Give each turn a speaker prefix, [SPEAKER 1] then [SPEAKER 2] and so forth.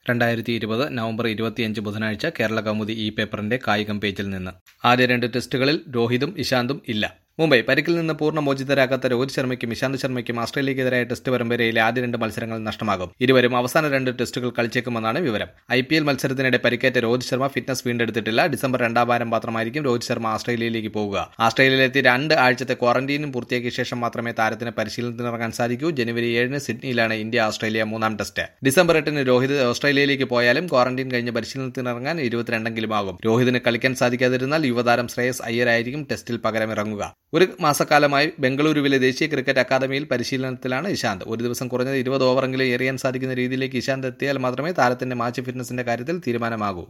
[SPEAKER 1] രണ്ടായിരത്തി ഇരുപത് നവംബർ ഇരുപത്തിയഞ്ച് ബുധനാഴ്ച കേരള കൗമുദി ഈ പേപ്പറിന്റെ കായികം പേജിൽ നിന്ന് ആദ്യ രണ്ട് ടെസ്റ്റുകളിൽ രോഹിതും ഇശാന്തും ഇല്ല മുംബൈ പരിക്കിൽ നിന്ന് പൂർണ്ണ മോചിതരാകാത്ത രോഹിത് ശർമ്മയ്ക്കും ഇശാന്ത് ശർമ്മയ്ക്കും ഓസ്ട്രേലിയക്കെതിരായ ടെസ്റ്റ് പരമ്പരയിലെ ആദ്യ രണ്ട് മത്സരങ്ങൾ നഷ്ടമാകും ഇരുവരും അവസാന രണ്ട് ടെസ്റ്റുകൾ കളിച്ചേക്കുമെന്നാണ് വിവരം ഐ പി എൽ മത്സരത്തിനിടെ പരിക്കേറ്റ രോഹിത് ശർമ്മ ഫിറ്റ്നസ് വീണ്ടെടുത്തിട്ടില്ല ഡിസംബർ രണ്ടാം വാരം മാത്രമായിരിക്കും രോഹിത് ശർമ്മ ഓസ്ട്രേലിയയിലേക്ക് പോകുക ഓസ്ട്രേലിയയിലെത്തി രണ്ട് ആഴ്ചത്തെ ക്വാറന്റീനും പൂർത്തിയാക്കിയ ശേഷം മാത്രമേ താരത്തിന് പരിശീലനത്തിനിറങ്ങാൻ സാധിക്കൂ ജനുവരി ഏഴിന് സിഡ്നിയിലാണ് ഇന്ത്യ ഓസ്ട്രേലിയ മൂന്നാം ടെസ്റ്റ് ഡിസംബർ എട്ടിന് രോഹിത് ഓസ്ട്രേലിയയിലേക്ക് പോയാലും ക്വാറന്റീൻ കഴിഞ്ഞ് പരിശീലനത്തിനിറങ്ങാൻ ഇരുപത്തിരണ്ടെങ്കിലും ആകും രോഹിതിന് കളിക്കാൻ സാധിക്കാതിരുന്നാൽ യുവതാരം ശ്രേയസ് അയ്യരായിരിക്കും ടെസ്റ്റിൽ പകരമിറങ്ങുക ഒരു മാസക്കാലമായി ബംഗളൂരുവിലെ ദേശീയ ക്രിക്കറ്റ് അക്കാദമിയിൽ പരിശീലനത്തിലാണ് ഇശാന്ത് ഒരു ദിവസം കുറഞ്ഞത് ഇരുപത് ഓവറെങ്കിലും എറിയാൻ സാധിക്കുന്ന രീതിയിലേക്ക് ഇശാന്ത് എത്തിയാൽ മാത്രമേ താരത്തിന്റെ മാച്ച് ഫിറ്റ്നസിന്റെ കാര്യത്തിൽ തീരുമാനമാകൂ